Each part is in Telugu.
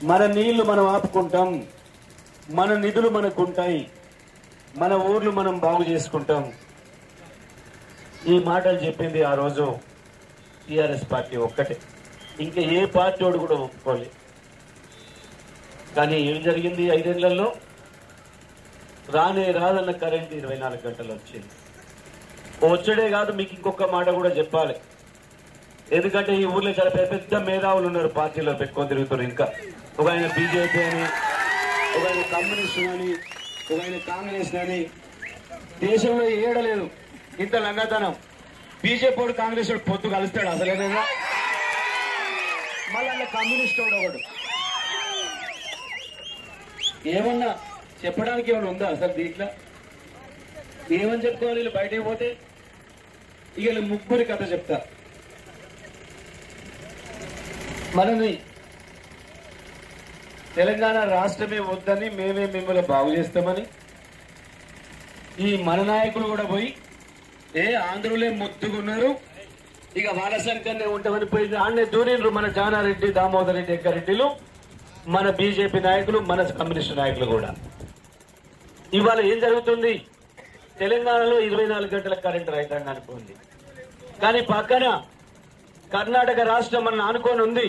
మన నీళ్లు మనం ఆపుకుంటాం మన నిధులు మనకుంటాయి మన ఊర్లు మనం బాగు చేసుకుంటాం ఈ మాటలు చెప్పింది ఆ రోజు టిఆర్ఎస్ పార్టీ ఒక్కటే ఇంకా ఏ పార్టీ వాడు కూడా ఒప్పుకోలే కానీ ఏం జరిగింది ఈ ఐదేళ్లలో రానే రాదన్న కరెంట్ ఇరవై నాలుగు గంటలు వచ్చింది వచ్చడే కాదు మీకు ఇంకొక మాట కూడా చెప్పాలి ఎందుకంటే ఈ ఊర్లో చాలా పెద్ద పెద్ద మేధావులు ఉన్నారు పార్టీలో పెట్టుకొని తిరుగుతున్నారు ఇంకా ఒక ఆయన బీజేపీ అని ఒక ఆయన కమ్యూనిస్ట్ అని ఒక ఆయన కాంగ్రెస్ అని దేశంలో ఏడలేదు ఇంత లంగతనం బీజేపీ వాడు కాంగ్రెస్ వాడు పొత్తు కలుస్తాడు అసలేనా మళ్ళీ అలా కమ్యూనిస్ట్ వాడు ఒకడు ఏమన్నా చెప్పడానికి ఏమైనా ఉందా అసలు దీంట్లో ఏమని చెప్పుకోవాలి వీళ్ళు బయటకు పోతే ఇక వీళ్ళు ముగ్గురి కథ చెప్తా మనని తెలంగాణ రాష్ట్రమే వద్దని మేమే మిమ్మల్ని బాగు చేస్తామని ఈ మన నాయకులు కూడా పోయి ఏ ఆంధ్రులే ముద్దుకున్నారు ఇక వాళ్ళ సంఖ్యనే ఉంటామని పోయి ఆడనే దూరిండ్రు మన జానారెడ్డి దామోదర్ రెడ్డి ఎక్కారెడ్డిలు మన బీజేపీ నాయకులు మన కమ్యూనిస్ట్ నాయకులు కూడా ఇవాళ ఏం జరుగుతుంది తెలంగాణలో ఇరవై నాలుగు గంటల కరెంటు రైతాంగానికి ఉంది కానీ పక్కన కర్ణాటక రాష్ట్రం మన ఆనుకొని ఉంది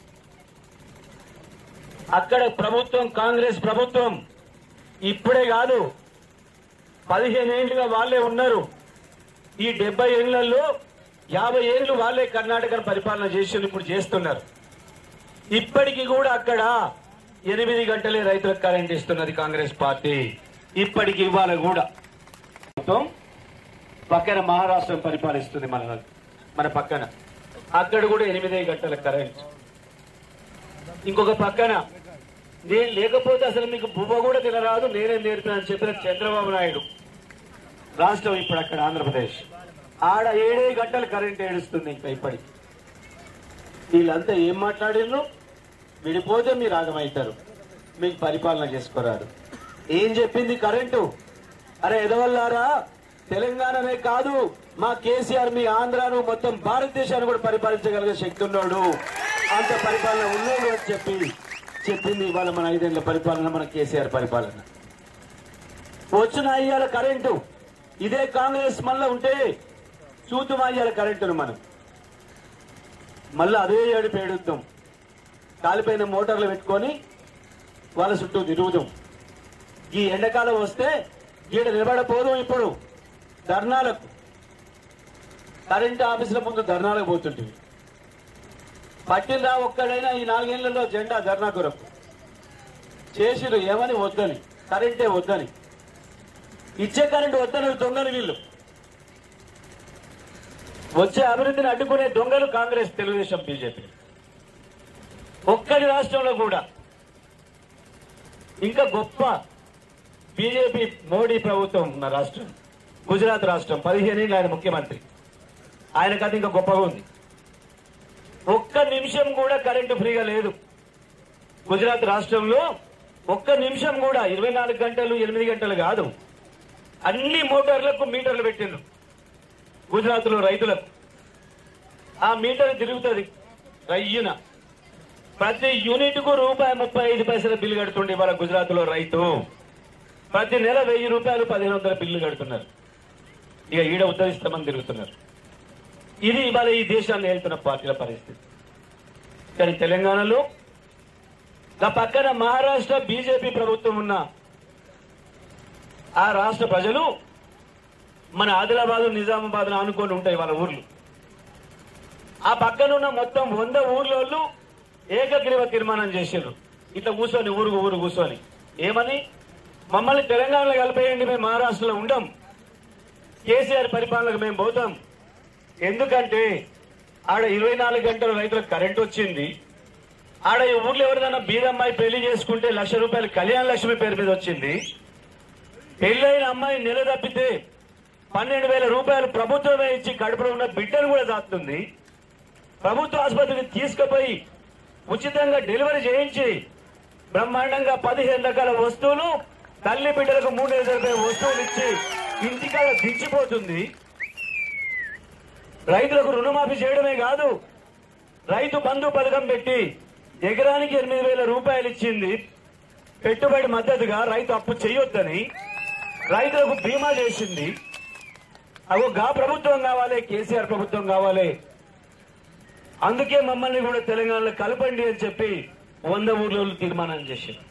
అక్కడ ప్రభుత్వం కాంగ్రెస్ ప్రభుత్వం ఇప్పుడే కాదు పదిహేను ఏళ్ళుగా వాళ్ళే ఉన్నారు ఈ డెబ్బై ఏళ్లలో యాభై ఏళ్ళు వాళ్ళే కర్ణాటక పరిపాలన చేసి ఇప్పుడు చేస్తున్నారు ఇప్పటికి కూడా అక్కడ ఎనిమిది గంటలే రైతులకు కరెంట్ ఇస్తున్నది కాంగ్రెస్ పార్టీ ఇప్పటికి ఇవాళ కూడా ప్రభుత్వం పక్కన మహారాష్ట్రం పరిపాలిస్తుంది మన మన పక్కన అక్కడ కూడా ఎనిమిదే గంటల కరెంట్ ఇంకొక పక్కన నేను లేకపోతే అసలు మీకు బువ్వ కూడా తినరాదు నేనే నేర్పానని చెప్పిన చంద్రబాబు నాయుడు రాష్ట్రం ఇప్పుడు అక్కడ ఆంధ్రప్రదేశ్ ఆడ ఏడే గంటలు కరెంట్ ఏడుస్తుంది ఇంకా ఇప్పటికి వీళ్ళంతా ఏం మాట్లాడిర్రు విడిపోతే మీరు ఆగమవుతారు మీకు పరిపాలన చేసుకోరారు ఏం చెప్పింది కరెంటు అరే ఎదవల్లారా తెలంగాణనే కాదు మా కేసీఆర్ మీ ఆంధ్రాను మొత్తం భారతదేశాన్ని కూడా పరిపాలించగలిగే శక్తి ఉన్నాడు అంత పరిపాలన ఉన్నాడు అని చెప్పి చెప్పింది ఇవాళ మన ఐదేళ్ల పరిపాలన మన కేసీఆర్ పరిపాలన వచ్చిన అయ్యాల కరెంటు ఇదే కాంగ్రెస్ మళ్ళా ఉంటే చూద్దాం అయ్యాల కరెంటును మనం మళ్ళీ అదే ఏడుపు ఏడుద్దాం కాలిపోయిన మోటార్లు పెట్టుకొని వాళ్ళ చుట్టూ తిరుగుదాం ఈ ఎండాకాలం వస్తే ఈడ నిలబడపోదు ఇప్పుడు ధర్నాలకు కరెంట్ ఆఫీసుల ముందు ధర్నాలకు పోతుంటివి పట్టిందా ఒక్కడైనా ఈ నాలుగేళ్లలో జెండా ధర్నా కొరకు చేసిరు ఏమని వద్దని కరెంటే వద్దని ఇచ్చే కరెంట్ వద్దని దొంగలు వీళ్ళు వచ్చే అభివృద్ధిని అడ్డుకునే దొంగలు కాంగ్రెస్ తెలుగుదేశం బీజేపీ ఒక్కడి రాష్ట్రంలో కూడా ఇంకా గొప్ప బీజేపీ మోడీ ప్రభుత్వం ఉన్న రాష్ట్రం గుజరాత్ రాష్ట్రం పదిహేను ఆయన ముఖ్యమంత్రి ఆయన కథ ఇంకా గొప్పగా ఉంది ఒక్క నిమిషం కూడా కరెంటు ఫ్రీగా లేదు గుజరాత్ రాష్ట్రంలో ఒక్క నిమిషం కూడా ఇరవై నాలుగు గంటలు ఎనిమిది గంటలు కాదు అన్ని మోటార్లకు మీటర్లు పెట్టిండ్రు గుజరాత్ లో రైతులకు ఆ మీటర్ తిరుగుతుంది రయ్యున ప్రతి యూనిట్ కు రూపాయి ముప్పై ఐదు పైసల బిల్లు కడుతుండే వాళ్ళ గుజరాత్ లో రైతు ప్రతి నెల వెయ్యి రూపాయలు పదిహేను వందల బిల్లు కడుతున్నారు ఇక ఈడ ఉద్ధరిస్తామని తిరుగుతున్నారు ఇది ఇవాళ ఈ దేశాన్ని ఏళ్తున్న పార్టీల పరిస్థితి కానీ తెలంగాణలో నా పక్కన మహారాష్ట్ర బీజేపీ ప్రభుత్వం ఉన్న ఆ రాష్ట్ర ప్రజలు మన ఆదిలాబాద్ నిజామాబాద్ ఆనుకొని ఉంటాయి వాళ్ళ ఊర్లు ఆ పక్కన ఉన్న మొత్తం వంద ఊర్లోళ్ళు ఏకగ్రీవ తీర్మానం చేసిండ్రు ఇట్లా కూర్చొని ఊరుకు ఊరు కూర్చొని ఏమని మమ్మల్ని తెలంగాణలో కలిపేయండి మేము మహారాష్ట్రలో ఉండం కేసీఆర్ పరిపాలనకు మేము పోతాం ఎందుకంటే ఆడ ఇరవై నాలుగు గంటలు రైతులకు కరెంట్ వచ్చింది ఆడ ఈ ఊర్లో ఎవరిదైనా బీదమ్మాయి పెళ్లి చేసుకుంటే లక్ష రూపాయలు కళ్యాణ లక్ష్మి పేరు మీద వచ్చింది పెళ్ళైన అమ్మాయి నెల తప్పితే పన్నెండు వేల రూపాయలు ప్రభుత్వమే ఇచ్చి కడుపులో ఉన్న బిడ్డను కూడా దాస్తుంది ప్రభుత్వ ఆసుపత్రికి తీసుకుపోయి ఉచితంగా డెలివరీ చేయించి బ్రహ్మాండంగా పదిహేను రకాల వస్తువులు తల్లి బిడ్డలకు మూడు వేల రూపాయల వస్తువులు ఇచ్చి ఇంటికాడ దించిపోతుంది రైతులకు రుణమాఫీ చేయడమే కాదు రైతు బంధు పథకం పెట్టి ఎకరానికి ఎనిమిది వేల రూపాయలు ఇచ్చింది పెట్టుబడి మద్దతుగా రైతు అప్పు చేయొద్దని రైతులకు బీమా చేసింది అగో గా ప్రభుత్వం కావాలి కేసీఆర్ ప్రభుత్వం కావాలి అందుకే మమ్మల్ని కూడా తెలంగాణలో కలపండి అని చెప్పి వంద ఊర్లో తీర్మానం చేసింది